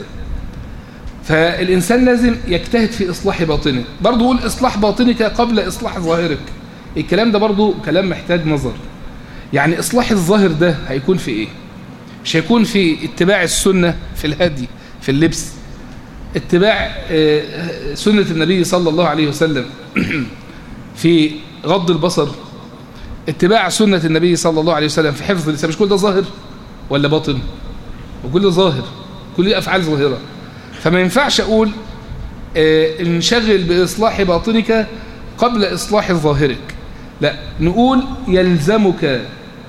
فالإنسان لازم يجتهد في إصلاح باطنه برضو قول إصلاح باطنك قبل إصلاح ظاهرك الكلام ده برضو كلام محتاج نظر يعني إصلاح الظاهر ده هيكون في إيه مش هيكون في اتباع السنة في الهدي في اللبس اتباع سنة النبي صلى الله عليه وسلم في غض البصر اتباع سنة النبي صلى الله عليه وسلم في حفظ اللسان مش كل ده ظاهر ولا باطن وكل ده ظاهر كل دي أفعال ظاهرة فما ينفعش أقول اه انشغل بإصلاح باطنك قبل إصلاح ظاهرك لا نقول يلزمك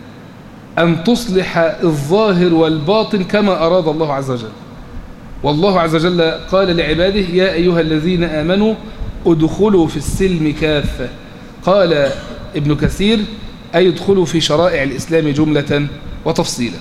أن تصلح الظاهر والباطن كما أراد الله عز وجل والله عز وجل قال لعباده يا أيها الذين آمنوا ادخلوا في السلم كافة قال ابن كثير أي ادخلوا في شرائع الإسلام جملة وتفصيلا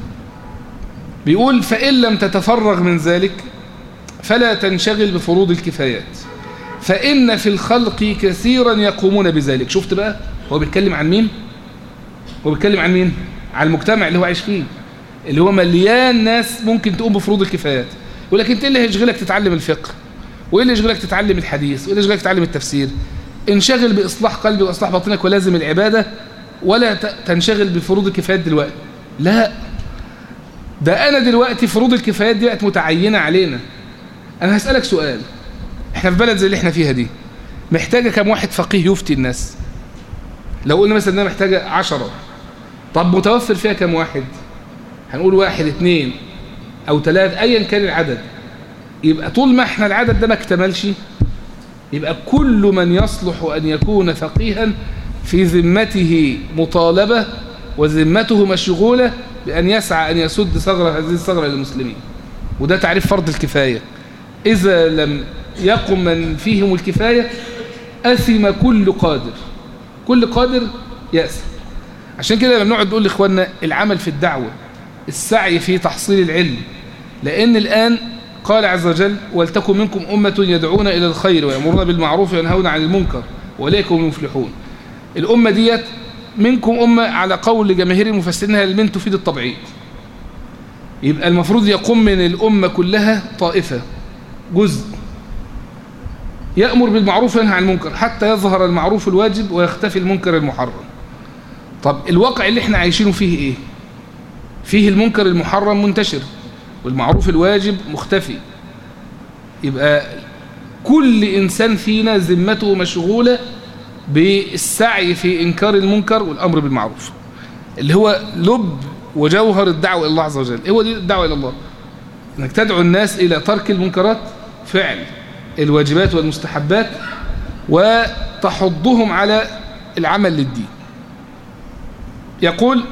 بيقول فإن لم تتفرغ من ذلك فلا تنشغل بفروض الكفايات فإن في الخلق كثيرا يقومون بذلك شفت بقى هو بيتكلم عن مين هو بيتكلم عن مين عن المجتمع اللي هو عايش فيه اللي هو مليان ناس ممكن تقوم بفروض الكفايات يقول لك انت ايه اللي هيشغلك تتعلم الفقه وايه اللي يشغلك تتعلم الحديث وايه اللي يشغلك تتعلم التفسير انشغل باصلاح قلبي واصلاح باطنك ولازم العباده ولا تنشغل بفروض الكفايات دلوقتي لا ده انا دلوقتي فروض الكفايات دي بقت متعينه علينا انا هسالك سؤال احنا في بلد زي اللي احنا فيها دي محتاجه كم واحد فقيه يفتي الناس لو قلنا مثلا انها محتاجه عشرة طب متوفر فيها كم واحد هنقول واحد اثنين او ثلاث ايا كان العدد يبقى طول ما احنا العدد ده ما اكتملش يبقى كل من يصلح ان يكون فقيها في ذمته مطالبة وذمته مشغولة بأن يسعى أن يسد ثغرة هذه الثغرة للمسلمين وده تعريف فرض الكفاية إذا لم يقم من فيهم الكفاية أثم كل قادر كل قادر يأثم عشان كده لما بنقعد نقول لإخواننا العمل في الدعوة السعي في تحصيل العلم لأن الآن قال عز وجل ولتكن منكم أمة يدعون إلى الخير ويأمرون بالمعروف وينهون عن المنكر وإليكم المفلحون الأمة ديت منكم أمة على قول جماهير المفسرين المن تفيد الطبعيد يبقى المفروض يقوم من الأمة كلها طائفة جزء يأمر بالمعروف وينهى عن المنكر حتى يظهر المعروف الواجب ويختفي المنكر المحرم طب الواقع اللي احنا عايشينه فيه ايه فيه المنكر المحرم منتشر والمعروف الواجب مختفي يبقى كل إنسان فينا ذمته مشغولة بالسعي في إنكار المنكر والأمر بالمعروف اللي هو لب وجوهر الدعوة إلى الله عز وجل هو دي الدعوة إلى الله أنك تدعو الناس إلى ترك المنكرات فعل الواجبات والمستحبات وتحضهم على العمل للدين يقول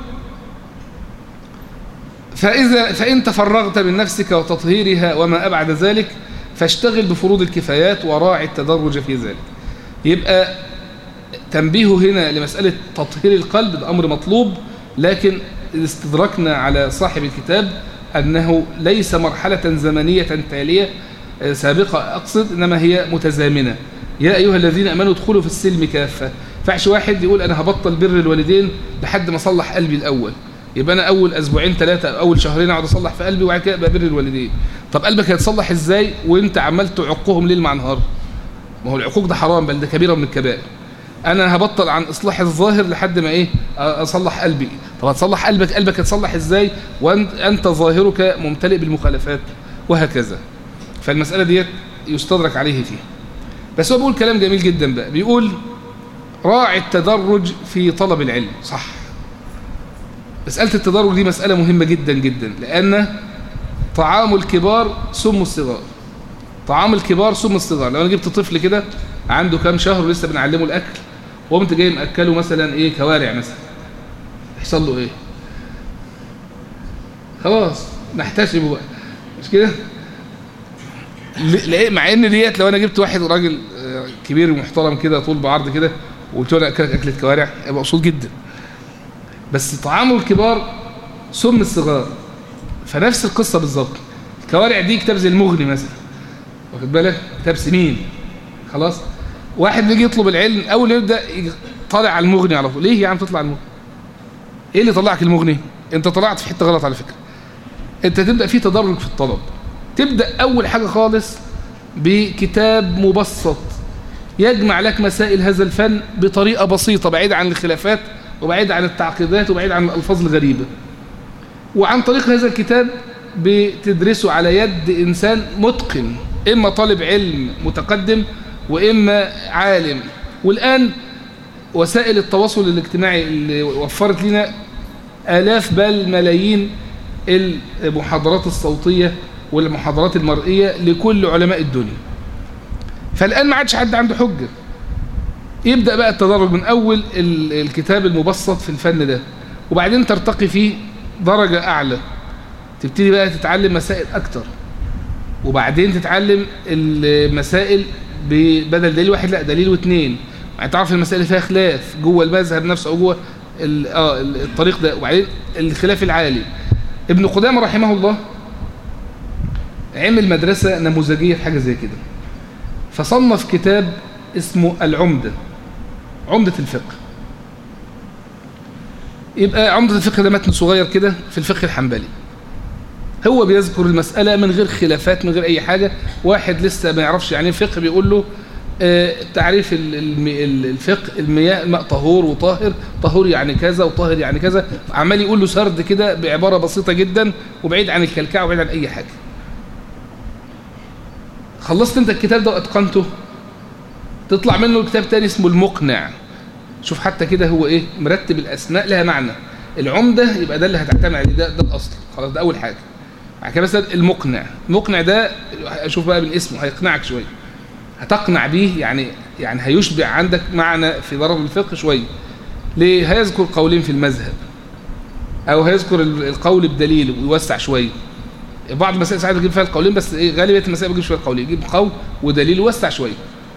فإذا فإن تفرغت من نفسك وتطهيرها وما أبعد ذلك فاشتغل بفروض الكفايات وراعي التدرج في ذلك يبقى تنبيه هنا لمسألة تطهير القلب ده أمر مطلوب لكن استدركنا على صاحب الكتاب أنه ليس مرحلة زمنية تالية سابقة أقصد إنما هي متزامنة يا أيها الذين أمنوا ادخلوا في السلم كافة فعش واحد يقول أنا هبطل بر الوالدين لحد ما أصلح قلبي الأول يبقى أنا أول أسبوعين ثلاثة أو أول شهرين أقعد أصلح في قلبي وبعد كده أبقى بر الوالدين طب قلبك هيتصلح إزاي وأنت عمال تعقهم ليل مع نهار ما هو العقوق ده حرام بل ده كبيرة من الكبائر انا هبطل عن اصلاح الظاهر لحد ما ايه اصلح قلبي طب هتصلح قلبك قلبك هتصلح ازاي وانت ظاهرك ممتلئ بالمخالفات وهكذا فالمسألة ديت يستدرك عليه فيها بس هو بيقول كلام جميل جدا بقى بيقول راعي التدرج في طلب العلم صح مسألة التدرج دي مسألة مهمة جدا جدا لأن طعام الكبار سم الصغار طعام الكبار سم الصغار لو انا جبت طفل كده عنده كام شهر ولسه بنعلمه الاكل وقمت جاي مأكله مثلا ايه كوارع مثلا يحصل له ايه خلاص نحتسبه بقى مش كده مع ان ديت لو انا جبت واحد راجل كبير ومحترم كده طول بعرض كده وقلت له اكلك اكله كوارع يبقى مبسوط جدا بس طعام الكبار سم الصغار فنفس القصه بالظبط الكوارع دي كتاب زي المغني مثلا واخد بالك كتاب سمين خلاص واحد بيجي يطلب العلم اول يبدا طالع على المغني على طول ليه يا عم تطلع على المغني ايه اللي طلعك المغني انت طلعت في حته غلط على فكره انت تبدا في تدرج في الطلب تبدا اول حاجه خالص بكتاب مبسط يجمع لك مسائل هذا الفن بطريقه بسيطه بعيده عن الخلافات وبعيده عن التعقيدات وبعيده عن الالفاظ الغريبه وعن طريق هذا الكتاب بتدرسه على يد انسان متقن اما طالب علم متقدم واما عالم والان وسائل التواصل الاجتماعي اللي وفرت لنا آلاف بل ملايين المحاضرات الصوتية والمحاضرات المرئية لكل علماء الدنيا فالآن ما عادش حد عنده حجة يبدأ بقى التدرج من أول الكتاب المبسط في الفن ده وبعدين ترتقي فيه درجة أعلى تبتدي بقى تتعلم مسائل أكتر وبعدين تتعلم المسائل بدل دليل واحد لا دليل واثنين يعني تعرف المسائل اللي فيها خلاف جوه المذهب نفسه او جوه اه الطريق ده وبعدين الخلاف العالي ابن قدامه رحمه الله عمل مدرسة نموذجية في حاجة زي كده فصنف كتاب اسمه العمدة عمدة الفقه يبقى عمدة الفقه ده متن صغير كده في الفقه الحنبلي هو بيذكر المسألة من غير خلافات من غير أي حاجة واحد لسه ما يعرفش يعني الفقه بيقول له تعريف الفقه المياه الماء طهور وطاهر طهور يعني كذا وطاهر يعني كذا عمال يقول له سرد كده بعبارة بسيطة جدا وبعيد عن الكلكعة وبعيد عن أي حاجة خلصت انت الكتاب ده واتقنته تطلع منه كتاب تاني اسمه المقنع شوف حتى كده هو ايه مرتب الاسماء لها معنى العمدة يبقى ده اللي هتعتمد عليه ده, ده الاصل خلاص ده اول حاجة بعد كده مثلا المقنع المقنع ده اشوف بقى من اسمه هيقنعك شويه هتقنع بيه يعني يعني هيشبع عندك معنى في ضرب الفقه شويه ليه هيذكر قولين في المذهب او هيذكر القول بدليل ويوسع شويه بعض المسائل ساعات بيجيب فيها القولين بس ايه غالبيه المسائل بيجيب فيها القولين يجيب قول ودليل ويوسع شويه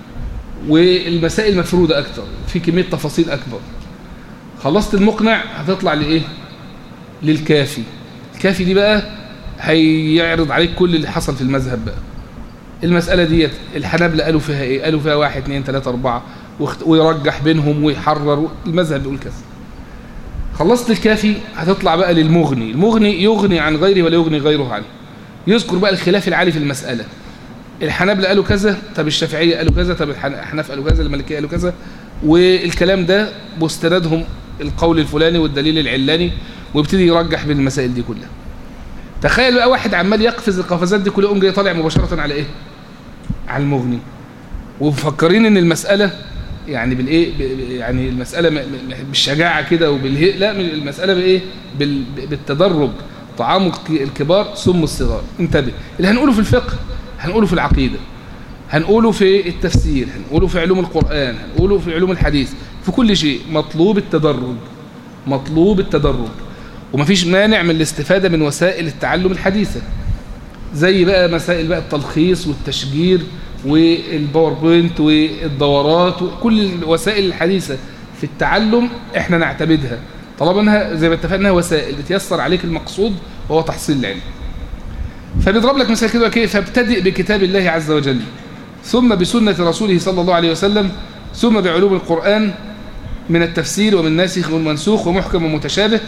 والمسائل مفروده اكتر في كميه تفاصيل اكبر خلصت المقنع هتطلع لايه للكافي الكافي دي بقى هيعرض عليك كل اللي حصل في المذهب بقى المسألة ديت الحنابلة قالوا فيها ايه قالوا فيها واحد اثنين ثلاثة أربعة ويرجح بينهم ويحرر المذهب بيقول كذا خلصت الكافي هتطلع بقى للمغني المغني يغني عن غيره ولا يغني غيره عنه يذكر بقى الخلاف العالي في المسألة الحنابلة قالوا كذا طب الشافعية قالوا كذا طب الحناف قالوا كذا المالكية قالوا كذا والكلام ده مستندهم القول الفلاني والدليل العلاني ويبتدي يرجح بين المسائل دي كلها تخيل بقى واحد عمال يقفز القفزات دي كل يوم جاي طالع مباشرة على ايه على المغني ومفكرين ان المسألة يعني بالايه يعني المسألة بالشجاعة كده وبالهي لا المسألة بايه بالتدرج طعام الكبار سم الصغار انتبه اللي هنقوله في الفقه هنقوله في العقيدة هنقوله في التفسير هنقوله في علوم القرآن هنقوله في علوم الحديث في كل شيء مطلوب التدرج مطلوب التدرج ومفيش مانع من الاستفادة من وسائل التعلم الحديثة زي بقى مسائل بقى التلخيص والتشجير والباوربوينت والدورات وكل الوسائل الحديثة في التعلم احنا نعتمدها طالما انها زي ما اتفقنا وسائل بتيسر عليك المقصود وهو تحصيل العلم فبيضرب لك مثال كده كيف فابتدئ بكتاب الله عز وجل ثم بسنة رسوله صلى الله عليه وسلم ثم بعلوم القرآن من التفسير ومن ناسخ ومنسوخ ومحكم ومتشابه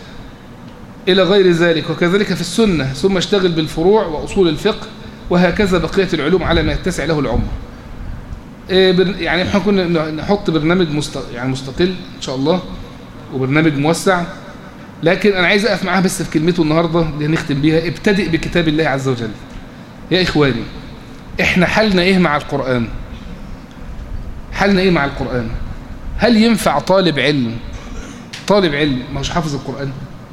إلى غير ذلك وكذلك في السنة ثم اشتغل بالفروع وأصول الفقه وهكذا بقية العلوم على ما يتسع له العمر يعني احنا كنا نحط برنامج مست... يعني مستقل إن شاء الله وبرنامج موسع لكن أنا عايز أقف معاه بس في كلمته النهاردة اللي هنختم بيها ابتدئ بكتاب الله عز وجل يا إخواني احنا حالنا ايه مع القرآن حالنا ايه مع القرآن هل ينفع طالب علم طالب علم ما هوش حافظ القرآن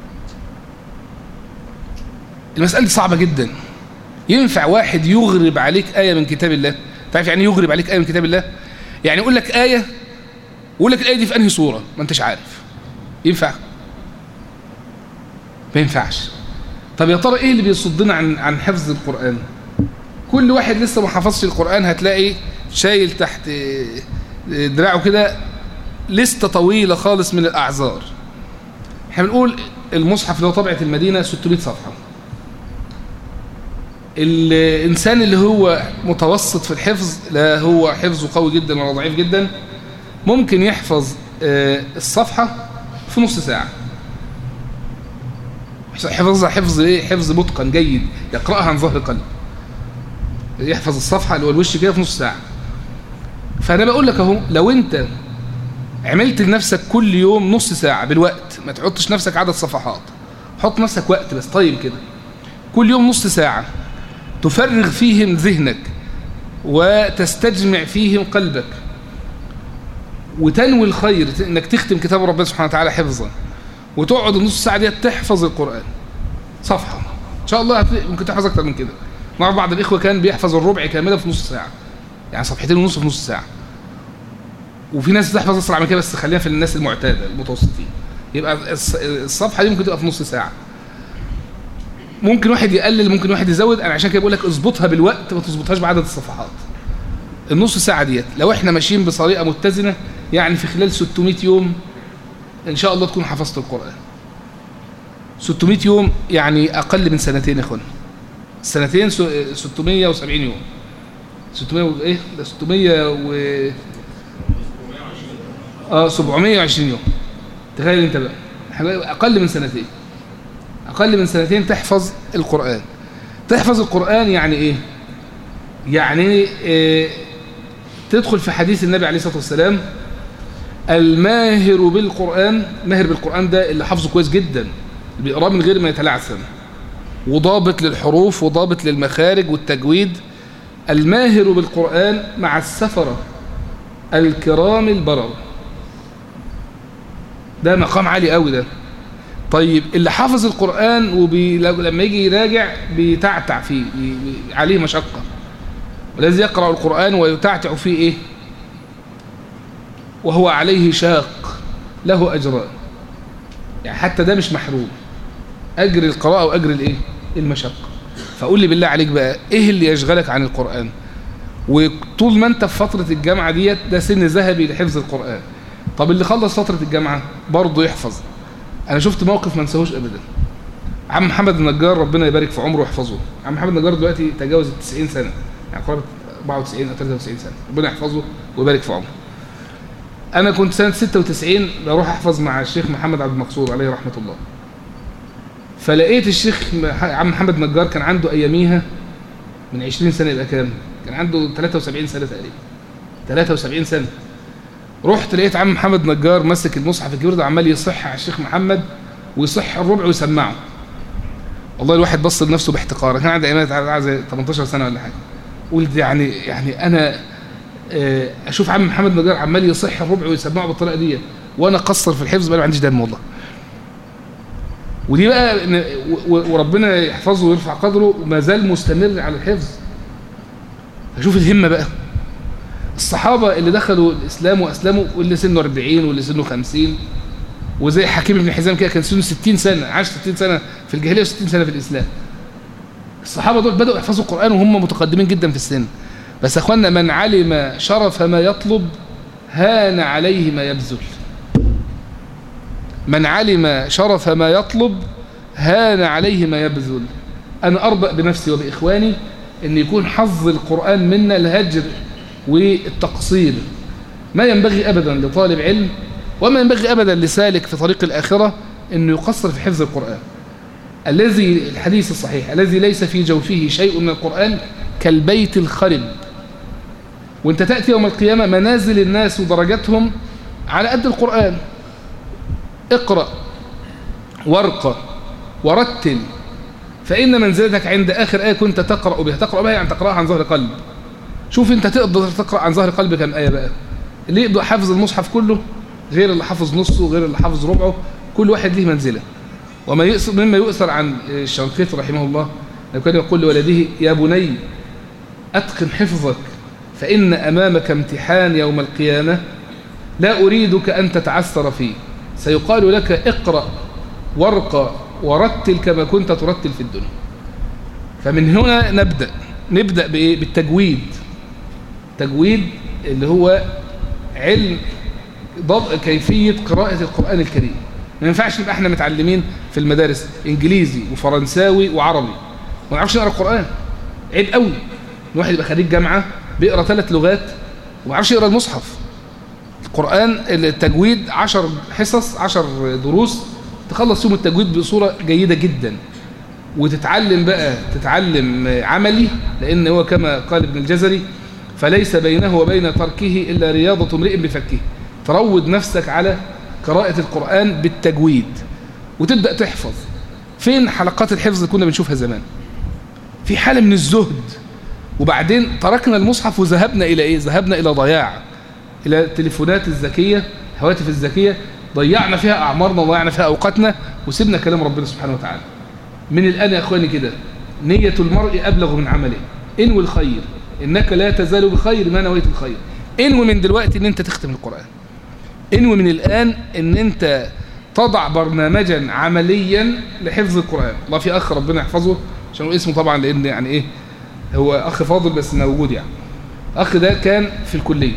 المسألة دي صعبة جدا ينفع واحد يغرب عليك آية من كتاب الله تعرف يعني يغرب عليك آية من كتاب الله يعني يقول لك آية ويقول لك الآية دي في أنهي صورة ما انتش عارف ينفع ما ينفعش طب يا ترى ايه اللي بيصدنا عن عن حفظ القرآن كل واحد لسه ما حفظش القرآن هتلاقي شايل تحت دراعه كده لستة طويلة خالص من الأعذار احنا بنقول المصحف اللي هو طبعة المدينة 600 صفحة الإنسان اللي هو متوسط في الحفظ لا هو حفظه قوي جدا ولا ضعيف جدا ممكن يحفظ الصفحة في نص ساعة حفظها حفظ ايه حفظ متقن جيد يقرأها عن ظهر قلب يحفظ الصفحة اللي هو الوش كده في نص ساعة فأنا بقول لك اهو لو أنت عملت لنفسك كل يوم نص ساعة بالوقت ما تحطش نفسك عدد صفحات حط نفسك وقت بس طيب كده كل يوم نص ساعة تفرغ فيهم ذهنك وتستجمع فيهم قلبك وتنوي الخير انك تختم كتاب ربنا سبحانه وتعالى حفظا وتقعد النص ساعة دي تحفظ القرآن صفحة ان شاء الله ممكن تحفظ اكتر من كده مع بعض الاخوة كان بيحفظ الربع كاملة في نص ساعة يعني صفحتين ونص في نص ساعة وفي ناس بتحفظ اسرع من كده بس خلينا في الناس المعتادة المتوسطين يبقى الصفحة دي ممكن تبقى في نص ساعة ممكن واحد يقلل ممكن واحد يزود انا عشان كده بقول لك اظبطها بالوقت ما تظبطهاش بعدد الصفحات النص ساعة ديت لو احنا ماشيين بطريقة متزنة يعني في خلال 600 يوم ان شاء الله تكون حفظت القرآن 600 يوم يعني اقل من سنتين يا اخوانا سنتين 670 يوم 600 و... ايه ده 600 و اه 720 يوم تخيل انت بقى اقل من سنتين اقل من سنتين تحفظ القرآن تحفظ القرآن يعني ايه يعني إيه تدخل في حديث النبي عليه الصلاة والسلام الماهر بالقرآن ماهر بالقرآن ده اللي حافظه كويس جدا اللي بيقراه من غير ما يتلعثم وضابط للحروف وضابط للمخارج والتجويد الماهر بالقرآن مع السفرة الكرام البرر ده مقام عالي قوي ده طيب اللي حافظ القرآن ولما يجي يراجع بيتعتع فيه عليه مشقة والذي يقرأ القرآن ويتعتع فيه إيه وهو عليه شاق له أجران يعني حتى ده مش محروم أجر القراءة وأجر الإيه المشقة فقول لي بالله عليك بقى إيه اللي يشغلك عن القرآن وطول ما أنت في فترة الجامعة ديت ده سن ذهبي لحفظ القرآن طب اللي خلص فترة الجامعة برضه يحفظ أنا شفت موقف ما انساهوش أبدا عم محمد النجار ربنا يبارك في عمره ويحفظه عم محمد النجار دلوقتي تجاوز ال 90 سنة يعني قرابة 94 أو 93 سنة ربنا يحفظه ويبارك في عمره أنا كنت سنة 96 بروح أحفظ مع الشيخ محمد عبد المقصود عليه رحمة الله فلقيت الشيخ عم محمد نجار كان عنده أياميها من 20 سنة يبقى كام كان عنده 73 سنة تقريبا 73 سنة رحت لقيت عم محمد نجار ماسك المصحف الكبير ده عمال يصح على الشيخ محمد ويصح الربع ويسمعه والله الواحد بص لنفسه باحتقار كان عندي ايامات زي 18 سنه ولا حاجه قلت يعني يعني انا اشوف عم محمد نجار عمال يصح الربع ويسمعه بالطريقه دي وانا قصر في الحفظ بقى ما عنديش دم والله ودي بقى وربنا يحفظه ويرفع قدره وما زال مستمر على الحفظ اشوف الهمه بقى الصحابة اللي دخلوا الإسلام وأسلموا واللي سنه 40 واللي سنه 50 وزي حكيم بن حزام كده كان سنه 60 سنة عاش 60 سنة في الجاهلية و60 سنة في الإسلام الصحابة دول بدأوا يحفظوا القرآن وهم متقدمين جدا في السن بس يا أخوانا من علم شرف ما يطلب هان عليه ما يبذل من علم شرف ما يطلب هان عليه ما يبذل أنا أربأ بنفسي وبإخواني أن يكون حظ القرآن منا الهجر والتقصير ما ينبغي أبدا لطالب علم وما ينبغي أبدا لسالك في طريق الآخرة أنه يقصر في حفظ القرآن الذي الحديث الصحيح الذي ليس في جوفه شيء من القرآن كالبيت الخرب وانت تأتي يوم القيامة منازل الناس ودرجاتهم على قد القرآن اقرأ وارقى ورتل فإن منزلتك عند آخر آية كنت تقرأ بها تقرأ بها يعني تقرأها عن ظهر قلب شوف انت تقدر تقرأ عن ظهر قلب كم آية بقى اللي يقدر حافظ المصحف كله غير اللي حافظ نصه غير اللي حافظ ربعه كل واحد ليه منزلة وما يؤثر مما يؤثر عن الشنقيط رحمه الله لو كان يقول لولده يا بني أتقن حفظك فإن أمامك امتحان يوم القيامة لا أريدك أن تتعثر فيه سيقال لك اقرأ وارقى ورتل كما كنت ترتل في الدنيا فمن هنا نبدأ نبدأ بإيه؟ بالتجويد تجويد اللي هو علم ضب... كيفية قراءة القرآن الكريم ما ينفعش نبقى احنا متعلمين في المدارس انجليزي وفرنساوي وعربي ما نعرفش نقرا القرآن عيب قوي الواحد يبقى خريج جامعة بيقرا ثلاث لغات وما يعرفش يقرا المصحف القرآن التجويد عشر حصص عشر دروس تخلص يوم التجويد بصورة جيدة جدا وتتعلم بقى تتعلم عملي لأن هو كما قال ابن الجزري فليس بينه وبين تركه إلا رياضة امرئ بفكه تروض نفسك على قراءة القرآن بالتجويد وتبدأ تحفظ فين حلقات الحفظ اللي كنا بنشوفها زمان في حالة من الزهد وبعدين تركنا المصحف وذهبنا إلى إيه ذهبنا إلى ضياع إلى التليفونات الذكية الهواتف الذكية ضيعنا فيها أعمارنا وضيعنا فيها أوقاتنا وسيبنا كلام ربنا سبحانه وتعالى من الآن يا أخواني كده نية المرء أبلغ من عمله انوي الخير إنك لا تزال بخير ما نويت الخير انوي من دلوقتي إن أنت تختم القرآن انوي من الآن إن أنت تضع برنامجا عمليا لحفظ القرآن الله في أخ ربنا يحفظه عشان هو اسمه طبعا لأن يعني إيه هو أخ فاضل بس موجود يعني أخ ده كان في الكلية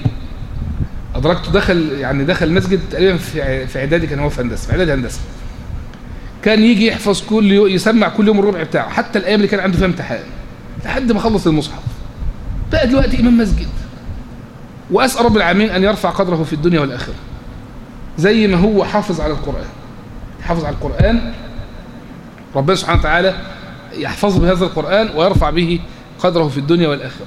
أدركته دخل يعني دخل المسجد تقريبا في في إعدادي كان هو في هندسة في إعدادي هندسة كان يجي يحفظ كل يوم يسمع كل يوم الربع بتاعه حتى الأيام اللي كان عنده فيها امتحان لحد ما خلص المصحف بقى دلوقتي إمام مسجد وأسأل رب العالمين أن يرفع قدره في الدنيا والآخرة زي ما هو حافظ على القرآن حافظ على القرآن ربنا سبحانه وتعالى يحفظه بهذا القرآن ويرفع به قدره في الدنيا والآخرة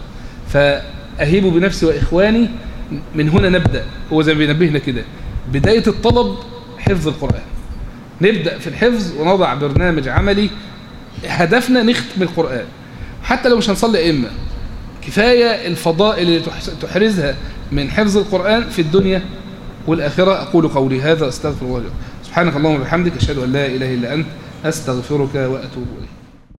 فأهيب بنفسي وإخواني من هنا نبدأ هو زي ما بينبهنا كده بداية الطلب حفظ القرآن نبدأ في الحفظ ونضع برنامج عملي هدفنا نختم القرآن حتى لو مش هنصلي أئمة كفاية الفضائل اللي تحرزها من حفظ القرآن في الدنيا والآخرة أقول قولي هذا أستغفر الله سبحانك اللهم وبحمدك أشهد أن لا إله إلا أنت أستغفرك وأتوب إليك